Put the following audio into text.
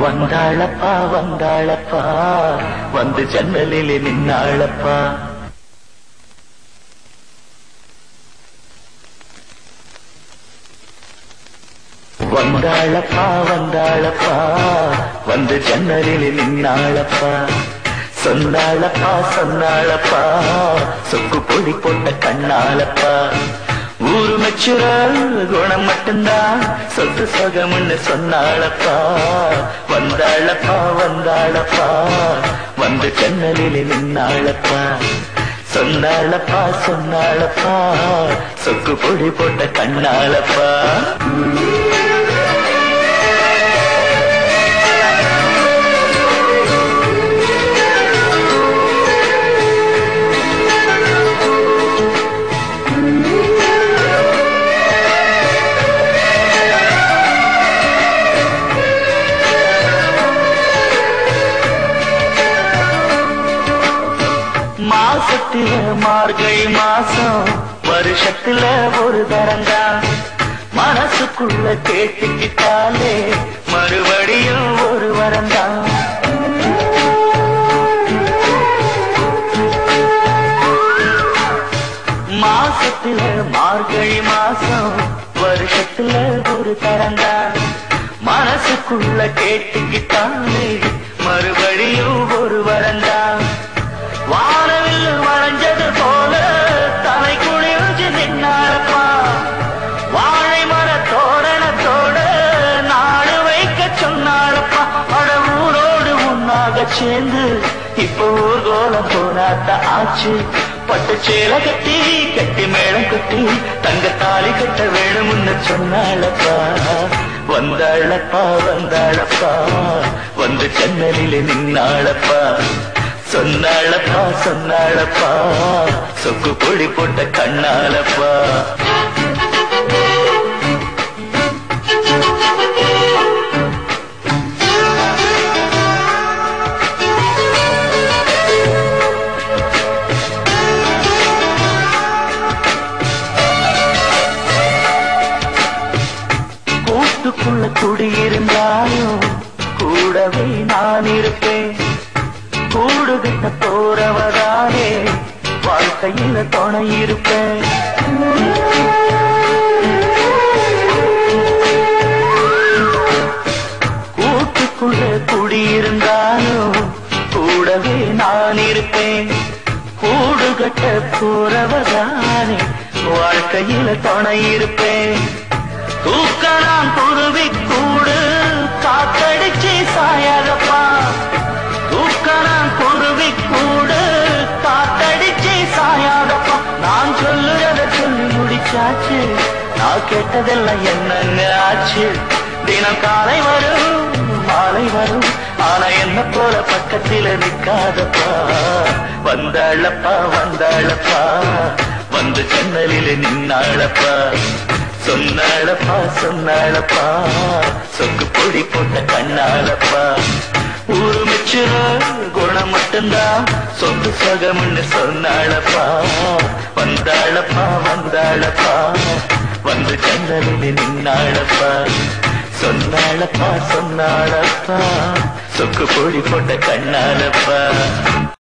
வந்தாளப்பா வந்தாளப்பா வந்து ஜன்னலிலே நின்னாளப்பா வந்தாளப்பா வந்தாளப்பா வந்து ஜன்னலிலே நின்னாளப்பா சொன்னாளப்பா சொன்னாளப்பா சொக்கு பொடி போட்ட கண்ணாலப்பா ஊரு மெச்சுற குணம் மட்டும்தான் சொத்து சொகம்னு சொன்னாளப்பா வந்தாளப்பா வந்தாளப்பா வந்து ஜன்னலிலே நின்னாளப்பா சொன்னாளப்பா சொன்னாளப்பா சொக்கு பொடி போட்ட கண்ணாலப்பா மாசத்துல மார்கழி மாசம் வருஷத்துல ஒரு தரங்கா மனசுக்குள்ள கேட்டுக்கிட்டாலே மறுபடியும் ஒரு வரந்தா மாசத்துல மார்கழி மாசம் வருஷத்துல ஒரு தரங்கா மனசுக்குள்ள கேட்டுக்கிட்டாலே மறுபடியும் ஒரு வரந்தா வானவில் வளைஞ்சது போல தலை குளிர்ந்து நின்னாரப்பா வாழை மர தோரணத்தோட நாடு வைக்க சொன்னாரப்பா அட ஊரோடு உன்னாக சேர்ந்து இப்ப ஊர்கோலம் போராட்ட ஆச்சு பட்டு சேலை கட்டி கட்டி மேளம் கட்டி தங்க தாலி கட்ட வேணும்னு சொன்னாளப்பா வந்தாளப்பா வந்தாளப்பா வந்து ஜன்னலிலே நின்னாளப்பா சொன்னாளப்பா சொன்னாளப்பா சொக்கு பொடி போட்ட கண்ணாலப்பா கூட்டுக்குள்ள குடியிருந்தாலும் கூடவே நான் இருப்பேன் கூடு கட்ட போறவதானே வாழ்க்கையில துணை இருப்பேன் கூட்டுக்குள்ள குடியிருந்தாலும் கூடவே நான் இருப்பேன் கூடு கட்ட போறவதானே வாழ்க்கையில துணை இருப்பேன் தூக்க நான் குருவி கூடு காத்தடிச்சு சாயாதப்பா தூக்க நான் குருவி கூடு காத்தடிச்சு சாயாதப்பா நான் சொல்லுறத சொல்லி முடிச்சாச்சு நான் கேட்டதெல்லாம் என்னங்க ஆச்சு தினம் காலை வரும் மாலை வரும் ஆனா என்ன போல பக்கத்தில நிக்காதப்பா வந்தாளப்பா வந்தாளப்பா வந்து ஜன்னலில நின்னாளப்பா சொன்னாளப்பா சொன்னாளப்பா சொக்கு பொடி போட்ட கண்ணாலப்பா ஊரு மிச்சுற குணம் மட்டும்தான் சொத்து சகம்னு சொன்னாளப்பா வந்தாளப்பா வந்தாளப்பா வந்து ஜன்னலில் நின்னாளப்பா சொன்னாளப்பா சொன்னாளப்பா சொக்கு பொடி போட்ட கண்ணாலப்பா